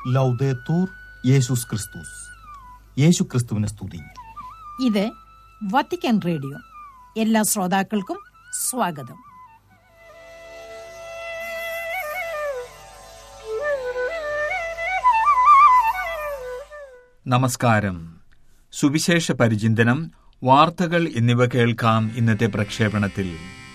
ലൗദേത്തൂർ യേശുസ് ക്രിസ്തുസ് യേശു ക്രിസ്തുവിനെ സ്തുതി ഇത് വത്തിക്കാൻ റേഡിയോ എല്ലാ ശ്രോതാക്കൾക്കും സ്വാഗതം നമസ്കാരം സുവിശേഷ പരിചിന്തനം വാർത്തകൾ എന്നിവ കേൾക്കാം ഇന്നത്തെ പ്രക്ഷേപണത്തിൽ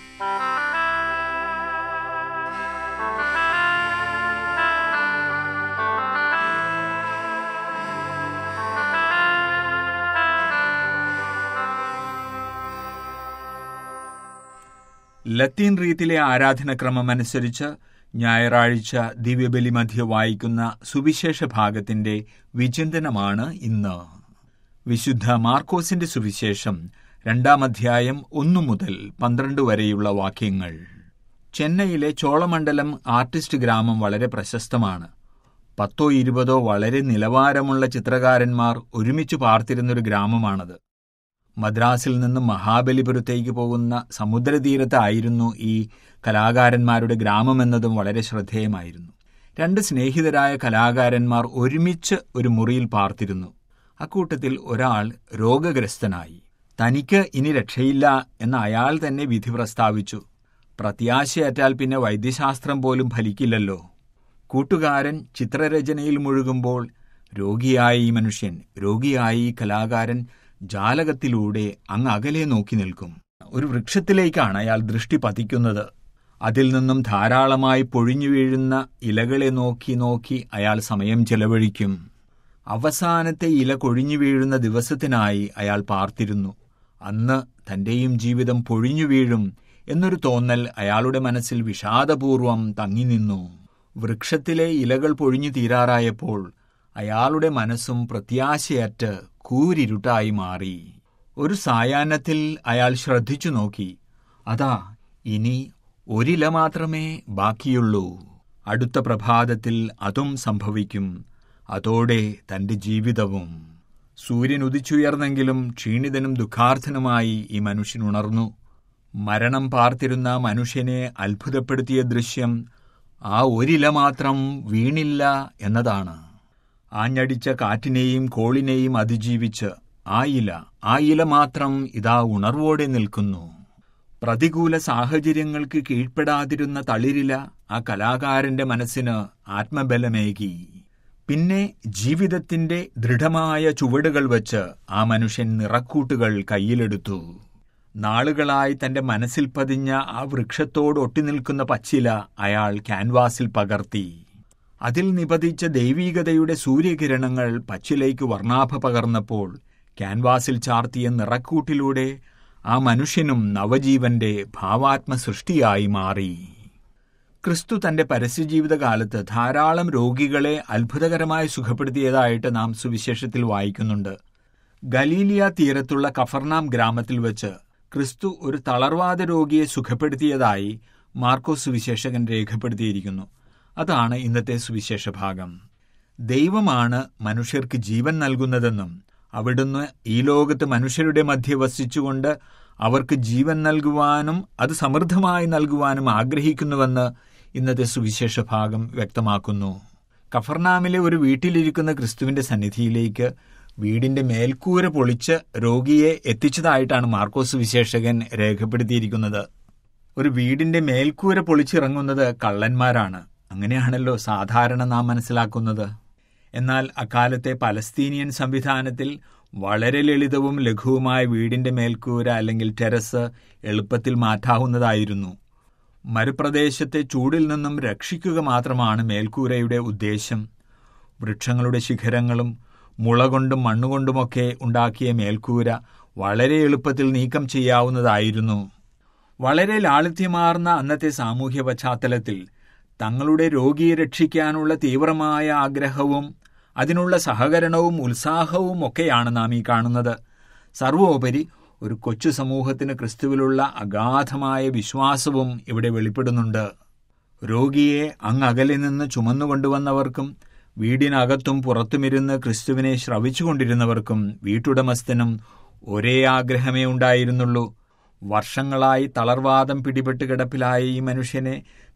ലത്തീൻ റീത്തിലെ ആരാധനക്രമം അനുസരിച്ച് ഞായറാഴ്ച ദിവ്യബലി മധ്യ വായിക്കുന്ന സുവിശേഷ ഭാഗത്തിന്റെ വിചിന്തനമാണ് ഇന്ന് വിശുദ്ധ മാർക്കോസിന്റെ സുവിശേഷം രണ്ടാം അധ്യായം ഒന്നു മുതൽ പന്ത്രണ്ട് വരെയുള്ള വാക്യങ്ങൾ ചെന്നൈയിലെ ചോളമണ്ഡലം ആർട്ടിസ്റ്റ് ഗ്രാമം വളരെ പ്രശസ്തമാണ് പത്തോ ഇരുപതോ വളരെ നിലവാരമുള്ള ചിത്രകാരന്മാർ ഒരുമിച്ച് പാർത്തിരുന്നൊരു ഗ്രാമമാണത് മദ്രാസിൽ നിന്നും മഹാബലിപുരത്തേക്ക് പോകുന്ന സമുദ്രതീരത്തായിരുന്നു ഈ കലാകാരന്മാരുടെ ഗ്രാമമെന്നതും വളരെ ശ്രദ്ധേയമായിരുന്നു രണ്ട് സ്നേഹിതരായ കലാകാരന്മാർ ഒരുമിച്ച് ഒരു മുറിയിൽ പാർത്തിരുന്നു അക്കൂട്ടത്തിൽ ഒരാൾ രോഗഗ്രസ്തനായി തനിക്ക് ഇനി രക്ഷയില്ല എന്ന് അയാൾ തന്നെ വിധി പ്രസ്താവിച്ചു പ്രത്യാശയറ്റാൽ പിന്നെ വൈദ്യശാസ്ത്രം പോലും ഫലിക്കില്ലല്ലോ കൂട്ടുകാരൻ ചിത്രരചനയിൽ മുഴുകുമ്പോൾ രോഗിയായ ഈ മനുഷ്യൻ രോഗിയായ ഈ കലാകാരൻ ജാലകത്തിലൂടെ അങ്ങ് അകലെ നോക്കി നിൽക്കും ഒരു വൃക്ഷത്തിലേക്കാണ് അയാൾ ദൃഷ്ടി പതിക്കുന്നത് അതിൽ നിന്നും ധാരാളമായി പൊഴിഞ്ഞു വീഴുന്ന ഇലകളെ നോക്കി നോക്കി അയാൾ സമയം ചെലവഴിക്കും അവസാനത്തെ ഇല കൊഴിഞ്ഞു വീഴുന്ന ദിവസത്തിനായി അയാൾ പാർത്തിരുന്നു അന്ന് തന്റെയും ജീവിതം പൊഴിഞ്ഞു വീഴും എന്നൊരു തോന്നൽ അയാളുടെ മനസ്സിൽ വിഷാദപൂർവം തങ്ങി നിന്നു വൃക്ഷത്തിലെ ഇലകൾ പൊഴിഞ്ഞു തീരാറായപ്പോൾ അയാളുടെ മനസ്സും പ്രത്യാശയറ്റ് കൂരിരുട്ടായി മാറി ഒരു സായാഹ്നത്തിൽ അയാൾ ശ്രദ്ധിച്ചു നോക്കി അതാ ഇനി ഒരില മാത്രമേ ബാക്കിയുള്ളൂ അടുത്ത പ്രഭാതത്തിൽ അതും സംഭവിക്കും അതോടെ തന്റെ ജീവിതവും സൂര്യൻ ഉദിച്ചുയർന്നെങ്കിലും ക്ഷീണിതനും ദുഃഖാർത്ഥനുമായി ഈ മനുഷ്യൻ ഉണർന്നു മരണം പാർത്തിരുന്ന മനുഷ്യനെ അത്ഭുതപ്പെടുത്തിയ ദൃശ്യം ആ ഒരില മാത്രം വീണില്ല എന്നതാണ് ആഞ്ഞടിച്ച കാറ്റിനെയും കോളിനെയും അതിജീവിച്ച് ആ ഇല ആ ഇല മാത്രം ഇതാ ഉണർവോടെ നിൽക്കുന്നു പ്രതികൂല സാഹചര്യങ്ങൾക്ക് കീഴ്പ്പെടാതിരുന്ന തളിരില ആ കലാകാരന്റെ മനസ്സിന് ആത്മബലമേകി പിന്നെ ജീവിതത്തിന്റെ ദൃഢമായ ചുവടുകൾ വച്ച് ആ മനുഷ്യൻ നിറക്കൂട്ടുകൾ കയ്യിലെടുത്തു നാളുകളായി തന്റെ മനസ്സിൽ പതിഞ്ഞ ആ വൃക്ഷത്തോട് ഒട്ടിനിൽക്കുന്ന പച്ചില അയാൾ ക്യാൻവാസിൽ പകർത്തി അതിൽ നിപതിച്ച ദൈവീകതയുടെ സൂര്യകിരണങ്ങൾ പച്ചിലേക്ക് വർണ്ണാഭ പകർന്നപ്പോൾ ക്യാൻവാസിൽ ചാർത്തിയ നിറക്കൂട്ടിലൂടെ ആ മനുഷ്യനും നവജീവന്റെ ഭാവാത്മ സൃഷ്ടിയായി മാറി ക്രിസ്തു തന്റെ പരസ്യജീവിതകാലത്ത് ധാരാളം രോഗികളെ അത്ഭുതകരമായി സുഖപ്പെടുത്തിയതായിട്ട് നാം സുവിശേഷത്തിൽ വായിക്കുന്നുണ്ട് ഗലീലിയ തീരത്തുള്ള കഫർനാം ഗ്രാമത്തിൽ വെച്ച് ക്രിസ്തു ഒരു തളർവാദ രോഗിയെ സുഖപ്പെടുത്തിയതായി മാർക്കോസ് സുവിശേഷകൻ രേഖപ്പെടുത്തിയിരിക്കുന്നു അതാണ് ഇന്നത്തെ സുവിശേഷ ഭാഗം ദൈവമാണ് മനുഷ്യർക്ക് ജീവൻ നൽകുന്നതെന്നും അവിടുന്ന് ഈ ലോകത്ത് മനുഷ്യരുടെ മധ്യ വസിച്ചുകൊണ്ട് അവർക്ക് ജീവൻ നൽകുവാനും അത് സമൃദ്ധമായി നൽകുവാനും ആഗ്രഹിക്കുന്നുവെന്ന് ഇന്നത്തെ സുവിശേഷ ഭാഗം വ്യക്തമാക്കുന്നു കഫർനാമിലെ ഒരു വീട്ടിലിരിക്കുന്ന ക്രിസ്തുവിന്റെ സന്നിധിയിലേക്ക് വീടിന്റെ മേൽക്കൂര പൊളിച്ച് രോഗിയെ എത്തിച്ചതായിട്ടാണ് മാർക്കോസ് വിശേഷകൻ രേഖപ്പെടുത്തിയിരിക്കുന്നത് ഒരു വീടിന്റെ മേൽക്കൂര പൊളിച്ചിറങ്ങുന്നത് കള്ളന്മാരാണ് അങ്ങനെയാണല്ലോ സാധാരണ നാം മനസ്സിലാക്കുന്നത് എന്നാൽ അക്കാലത്തെ പലസ്തീനിയൻ സംവിധാനത്തിൽ വളരെ ലളിതവും ലഘുവുമായ വീടിന്റെ മേൽക്കൂര അല്ലെങ്കിൽ ടെറസ് എളുപ്പത്തിൽ മാറ്റാവുന്നതായിരുന്നു മരുപ്രദേശത്തെ ചൂടിൽ നിന്നും രക്ഷിക്കുക മാത്രമാണ് മേൽക്കൂരയുടെ ഉദ്ദേശം വൃക്ഷങ്ങളുടെ ശിഖരങ്ങളും മുള കൊണ്ടും മണ്ണുകൊണ്ടുമൊക്കെ ഉണ്ടാക്കിയ മേൽക്കൂര വളരെ എളുപ്പത്തിൽ നീക്കം ചെയ്യാവുന്നതായിരുന്നു വളരെ ലാളിത്യമാർന്ന അന്നത്തെ സാമൂഹ്യ പശ്ചാത്തലത്തിൽ തങ്ങളുടെ രോഗിയെ രക്ഷിക്കാനുള്ള തീവ്രമായ ആഗ്രഹവും അതിനുള്ള സഹകരണവും ഉത്സാഹവും ഒക്കെയാണ് നാം ഈ കാണുന്നത് സർവോപരി ഒരു കൊച്ചു സമൂഹത്തിന് ക്രിസ്തുവിലുള്ള അഗാധമായ വിശ്വാസവും ഇവിടെ വെളിപ്പെടുന്നുണ്ട് രോഗിയെ അങ്ങകലെ നിന്ന് ചുമന്നുകൊണ്ടുവന്നവർക്കും വീടിനകത്തും പുറത്തുമിരുന്ന് ക്രിസ്തുവിനെ ശ്രവിച്ചുകൊണ്ടിരുന്നവർക്കും വീട്ടുടമസ്ഥനും ഒരേ ആഗ്രഹമേ ഉണ്ടായിരുന്നുള്ളൂ വർഷങ്ങളായി തളർവാദം പിടിപെട്ട് കിടപ്പിലായ ഈ മനുഷ്യനെ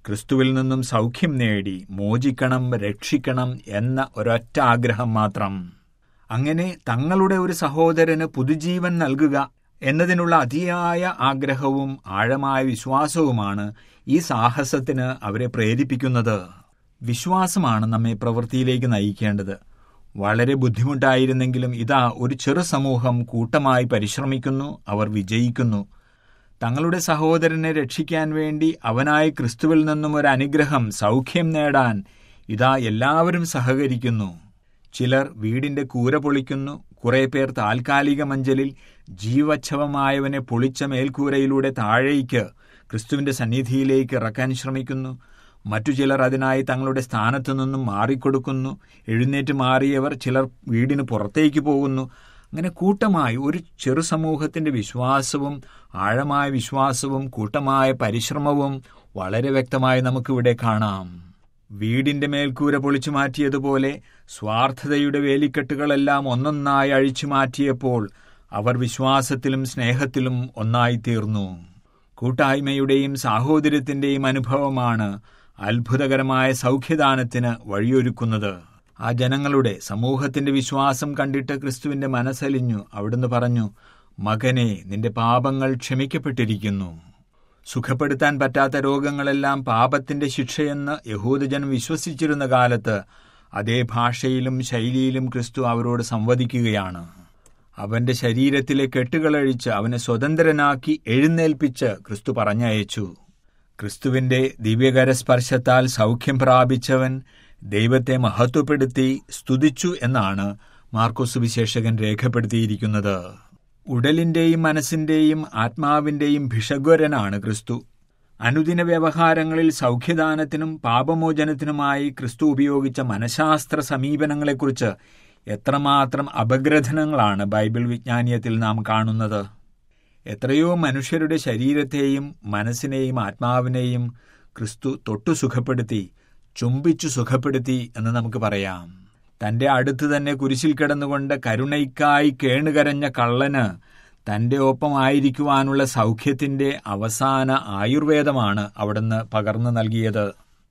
ക്രിസ്തുവിൽ നിന്നും സൗഖ്യം നേടി മോചിക്കണം രക്ഷിക്കണം എന്ന ഒരൊറ്റ ആഗ്രഹം മാത്രം അങ്ങനെ തങ്ങളുടെ ഒരു സഹോദരന് പുതുജീവൻ നൽകുക എന്നതിനുള്ള അതിയായ ആഗ്രഹവും ആഴമായ വിശ്വാസവുമാണ് ഈ സാഹസത്തിന് അവരെ പ്രേരിപ്പിക്കുന്നത് വിശ്വാസമാണ് നമ്മെ പ്രവൃത്തിയിലേക്ക് നയിക്കേണ്ടത് വളരെ ബുദ്ധിമുട്ടായിരുന്നെങ്കിലും ഇതാ ഒരു ചെറു സമൂഹം കൂട്ടമായി പരിശ്രമിക്കുന്നു അവർ വിജയിക്കുന്നു തങ്ങളുടെ സഹോദരനെ രക്ഷിക്കാൻ വേണ്ടി അവനായ ക്രിസ്തുവിൽ നിന്നും ഒരു അനുഗ്രഹം സൗഖ്യം നേടാൻ ഇതാ എല്ലാവരും സഹകരിക്കുന്നു ചിലർ വീടിന്റെ കൂര പൊളിക്കുന്നു കുറെ പേർ താൽക്കാലിക മഞ്ചലിൽ ജീവച്ഛവമായവനെ പൊളിച്ച മേൽക്കൂരയിലൂടെ താഴേക്ക് ക്രിസ്തുവിന്റെ സന്നിധിയിലേക്ക് ഇറക്കാൻ ശ്രമിക്കുന്നു മറ്റു ചിലർ അതിനായി തങ്ങളുടെ സ്ഥാനത്തു നിന്നും മാറിക്കൊടുക്കുന്നു എഴുന്നേറ്റ് മാറിയവർ ചിലർ വീടിന് പുറത്തേക്ക് പോകുന്നു അങ്ങനെ കൂട്ടമായി ഒരു ചെറു സമൂഹത്തിന്റെ വിശ്വാസവും ആഴമായ വിശ്വാസവും കൂട്ടമായ പരിശ്രമവും വളരെ വ്യക്തമായി നമുക്കിവിടെ കാണാം വീടിന്റെ മേൽക്കൂര പൊളിച്ചു മാറ്റിയതുപോലെ സ്വാർത്ഥതയുടെ വേലിക്കെട്ടുകളെല്ലാം ഒന്നൊന്നായി അഴിച്ചു മാറ്റിയപ്പോൾ അവർ വിശ്വാസത്തിലും സ്നേഹത്തിലും ഒന്നായിത്തീർന്നു കൂട്ടായ്മയുടെയും സാഹോദര്യത്തിന്റെയും അനുഭവമാണ് അത്ഭുതകരമായ സൗഖ്യദാനത്തിന് വഴിയൊരുക്കുന്നത് ആ ജനങ്ങളുടെ സമൂഹത്തിന്റെ വിശ്വാസം കണ്ടിട്ട് ക്രിസ്തുവിന്റെ മനസ്സലിഞ്ഞു അവിടുന്ന് പറഞ്ഞു മകനെ നിന്റെ പാപങ്ങൾ ക്ഷമിക്കപ്പെട്ടിരിക്കുന്നു സുഖപ്പെടുത്താൻ പറ്റാത്ത രോഗങ്ങളെല്ലാം പാപത്തിന്റെ ശിക്ഷയെന്ന് യഹൂദജനം വിശ്വസിച്ചിരുന്ന കാലത്ത് അതേ ഭാഷയിലും ശൈലിയിലും ക്രിസ്തു അവരോട് സംവദിക്കുകയാണ് അവന്റെ ശരീരത്തിലെ കെട്ടുകളഴിച്ച് അവനെ സ്വതന്ത്രനാക്കി എഴുന്നേൽപ്പിച്ച് ക്രിസ്തു പറഞ്ഞയച്ചു ക്രിസ്തുവിന്റെ ദിവ്യകര സ്പർശത്താൽ സൗഖ്യം പ്രാപിച്ചവൻ ദൈവത്തെ മഹത്വപ്പെടുത്തി സ്തുതിച്ചു എന്നാണ് മാർക്കോസ് വിശേഷകൻ രേഖപ്പെടുത്തിയിരിക്കുന്നത് ഉടലിന്റെയും മനസ്സിന്റെയും ആത്മാവിന്റെയും ഭിഷഗ്വരനാണ് ക്രിസ്തു അനുദിന വ്യവഹാരങ്ങളിൽ സൗഖ്യദാനത്തിനും പാപമോചനത്തിനുമായി ക്രിസ്തു ഉപയോഗിച്ച മനഃശാസ്ത്ര സമീപനങ്ങളെക്കുറിച്ച് എത്രമാത്രം അപഗ്രഥനങ്ങളാണ് ബൈബിൾ വിജ്ഞാനീയത്തിൽ നാം കാണുന്നത് എത്രയോ മനുഷ്യരുടെ ശരീരത്തെയും മനസ്സിനെയും ആത്മാവിനെയും ക്രിസ്തു തൊട്ടു സുഖപ്പെടുത്തി ചുംബിച്ചു സുഖപ്പെടുത്തി എന്ന് നമുക്ക് പറയാം തന്റെ അടുത്ത് തന്നെ കുരിശിൽ കിടന്നുകൊണ്ട് കരുണയ്ക്കായി കേണുകരഞ്ഞ കള്ളന് തന്റെ ഒപ്പമായിരിക്കുവാനുള്ള സൗഖ്യത്തിന്റെ അവസാന ആയുർവേദമാണ് അവിടുന്ന് പകർന്നു നൽകിയത്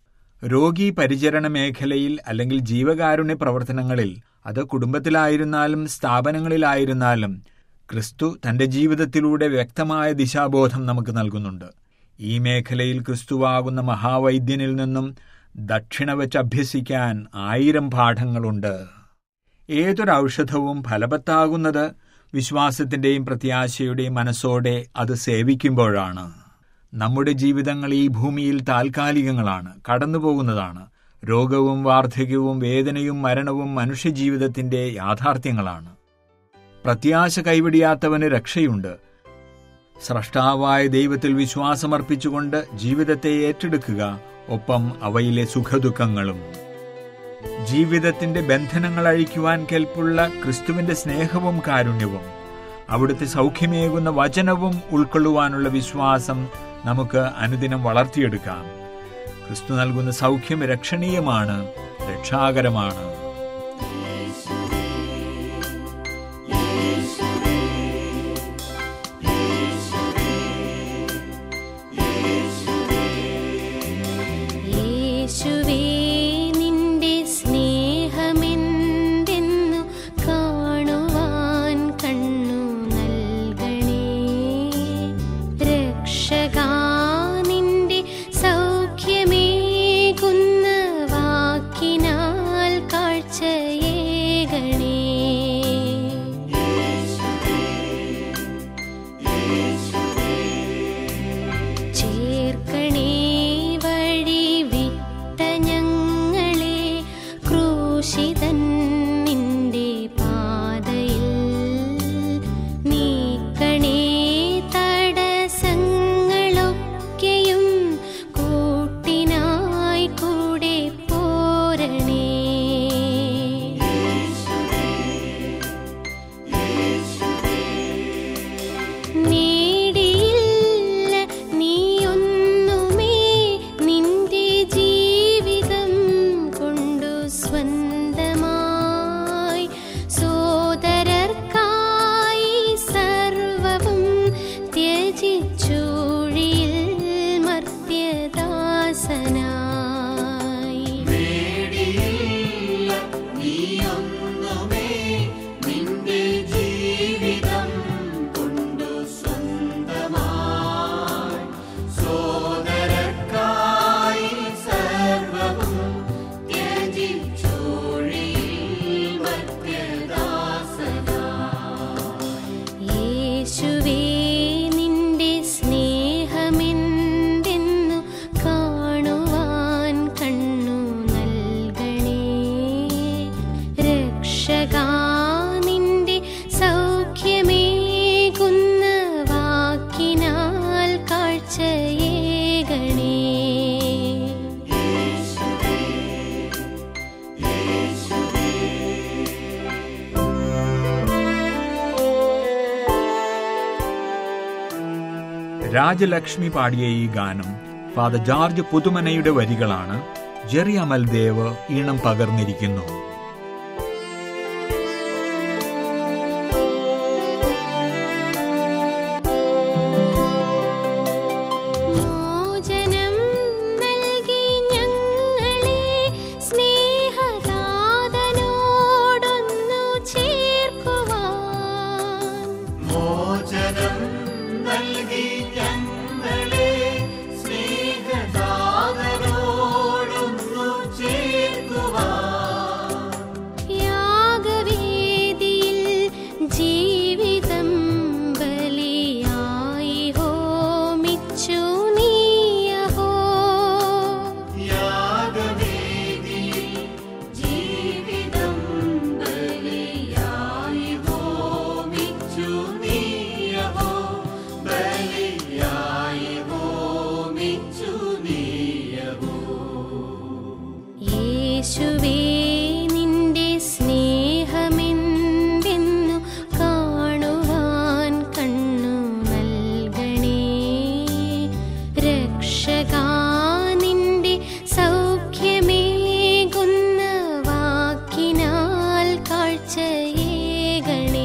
രോഗി പരിചരണ മേഖലയിൽ അല്ലെങ്കിൽ ജീവകാരുണ്യ പ്രവർത്തനങ്ങളിൽ അത് കുടുംബത്തിലായിരുന്നാലും സ്ഥാപനങ്ങളിലായിരുന്നാലും ക്രിസ്തു തന്റെ ജീവിതത്തിലൂടെ വ്യക്തമായ ദിശാബോധം നമുക്ക് നൽകുന്നുണ്ട് ഈ മേഖലയിൽ ക്രിസ്തുവാകുന്ന മഹാവൈദ്യനിൽ നിന്നും ദക്ഷിണ വെച്ച് അഭ്യസിക്കാൻ ആയിരം പാഠങ്ങളുണ്ട് ഏതൊരു ഔഷധവും ഫലവത്താകുന്നത് വിശ്വാസത്തിന്റെയും പ്രത്യാശയുടെയും മനസ്സോടെ അത് സേവിക്കുമ്പോഴാണ് നമ്മുടെ ജീവിതങ്ങൾ ഈ ഭൂമിയിൽ താൽക്കാലികങ്ങളാണ് കടന്നുപോകുന്നതാണ് രോഗവും വാർദ്ധക്യവും വേദനയും മരണവും മനുഷ്യജീവിതത്തിന്റെ യാഥാർത്ഥ്യങ്ങളാണ് പ്രത്യാശ കൈവിടിയാത്തവന് രക്ഷയുണ്ട് സ്രഷ്ടാവായ ദൈവത്തിൽ വിശ്വാസമർപ്പിച്ചുകൊണ്ട് ജീവിതത്തെ ഏറ്റെടുക്കുക ഒപ്പം അവയിലെ സുഖദുഃഖങ്ങളും ജീവിതത്തിന്റെ ബന്ധനങ്ങൾ അഴിക്കുവാൻ കെൽപ്പുള്ള ക്രിസ്തുവിന്റെ സ്നേഹവും കാരുണ്യവും അവിടുത്തെ സൗഖ്യമേകുന്ന വചനവും ഉൾക്കൊള്ളുവാനുള്ള വിശ്വാസം നമുക്ക് അനുദിനം വളർത്തിയെടുക്കാം ക്രിസ്തു നൽകുന്ന സൗഖ്യം രക്ഷണീയമാണ് രക്ഷാകരമാണ് യേശുവേ നിന്റെ സ്നേഹമെന്തെന്നു കാണുവാൻ കണ്ണു നൽകണേ രക്ഷകാ നിന്റെ സൗഖ്യമേകുന്ന വാക്കിനാൽ കാഴ്ച രാജലക്ഷ്മി പാടിയ ഈ ഗാനം ഫാദർ ജോർജ് പുതുമനയുടെ വരികളാണ് ജെറി അമൽദേവ് ഈണം പകർന്നിരിക്കുന്നു മോചനം നൽകി ഞങ്ങളെ സ്നേഹദാതനോടൊന്നു ചേർക്കുവാൻ യാഗവേദിയിൽ ജീവിതം ബലിയായി ഹോമിച്ചു നീയഹോ യേശുവേ നിന്റെ സ്നേഹമെന്തെന്നു കാണുവാൻ കണ്ണു നൽകണേ രക്ഷകാ നിന്റെ സൗഖ്യമേകുന്ന വാക്കിനാൽ കാഴ്ചയേകണേ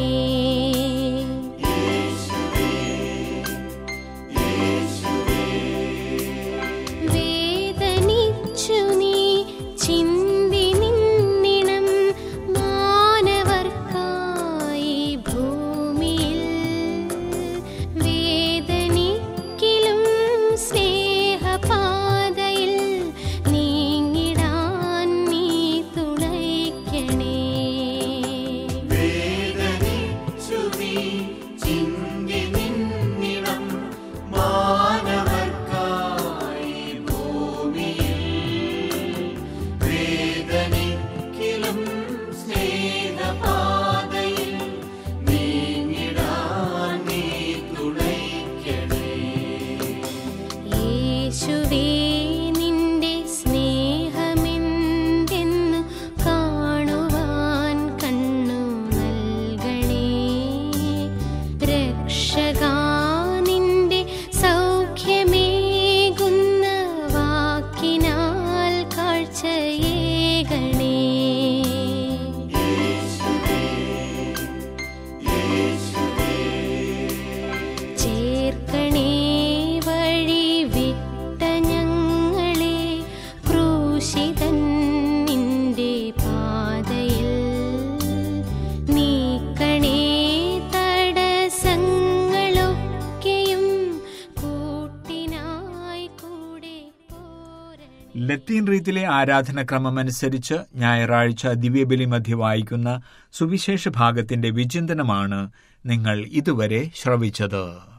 വേദനിച്ചു നീ ചിന്തി നിന്നിണം മാനവർക്കായി ഭൂമിയിൽ വേദനിക്കിലും സ്നേഹപാതയിൽ നീങ്ങിടാൻ നീ തുണയ്ക്കണേ യേശുവേ നിന്റെ സ്നേഹമെന്തെന്നു കാണുവാൻ കണ്ണു നൽകണേ രക്ഷകാ നിന്റെ സൗഖ്യമേകുന്ന വാക്കിനാൽ കാഴ്ചയേകണേ ചേർക്കണേ വഴി വിട്ട ഞങ്ങളെ ക്രൂശിതൻ നിന്റെ പാതയിൽ നീക്കണേ തടസ്സങ്ങളൊക്കെയും കൂട്ടിനായി കൂടെ പോരണേ ലത്തീൻ റീത്തിലെ ആരാധനക്രമമനുസരിച്ച് ഞായറാഴ്ച ദിവ്യബലി മധ്യ വായിക്കുന്ന സുവിശേഷ ഭാഗത്തിന്റെ വിചിന്തനമാണ് നിങ്ങൾ ഇതുവരെ ശ്രവിച്ചത്